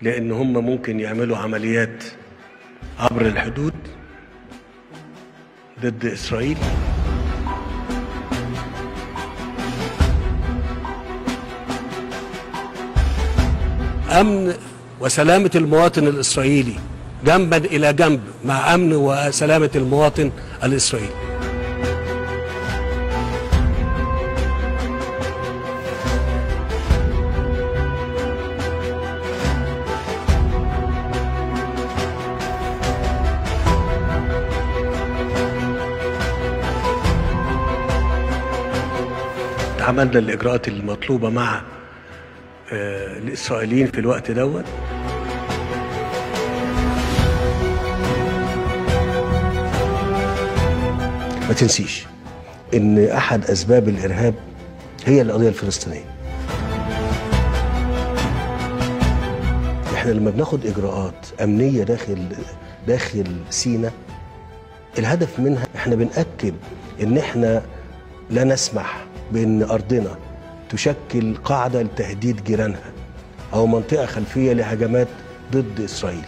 لان هم ممكن يعملوا عمليات عبر الحدود ضد اسرائيل امن وسلامه المواطن الاسرائيلي جنبا الى جنب مع امن وسلامه المواطن الاسرائيلي عملنا الاجراءات المطلوبه مع آه، الاسرائيليين في الوقت دوت ما تنسيش ان احد اسباب الارهاب هي القضيه الفلسطينيه احنا لما بناخد اجراءات امنيه داخل داخل سينا الهدف منها احنا بنأكد ان احنا لا نسمح بان ارضنا تشكل قاعده لتهديد جيرانها او منطقه خلفيه لهجمات ضد اسرائيل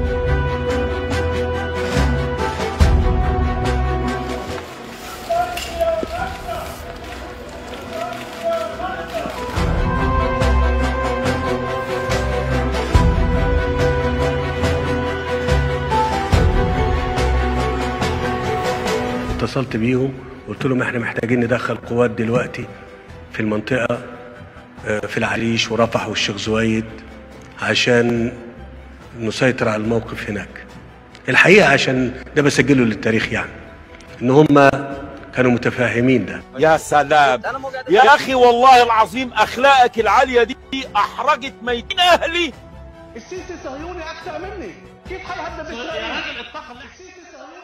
اتصلت بيهم قلت لهم احنا محتاجين ندخل قوات دلوقتي في المنطقة آه، في العريش ورفح والشيخ زويد عشان نسيطر على الموقف هناك الحقيقة عشان ده بسجله للتاريخ يعني ان هم كانوا متفاهمين ده يا سلام يا اخي والله العظيم اخلاقك العاليه دي احرجت ميتين اهلي السيسي صهيوني اكثر مني كيف حد هدد اسرائيل؟ يا راجل اتقى الله السيسي صهيوني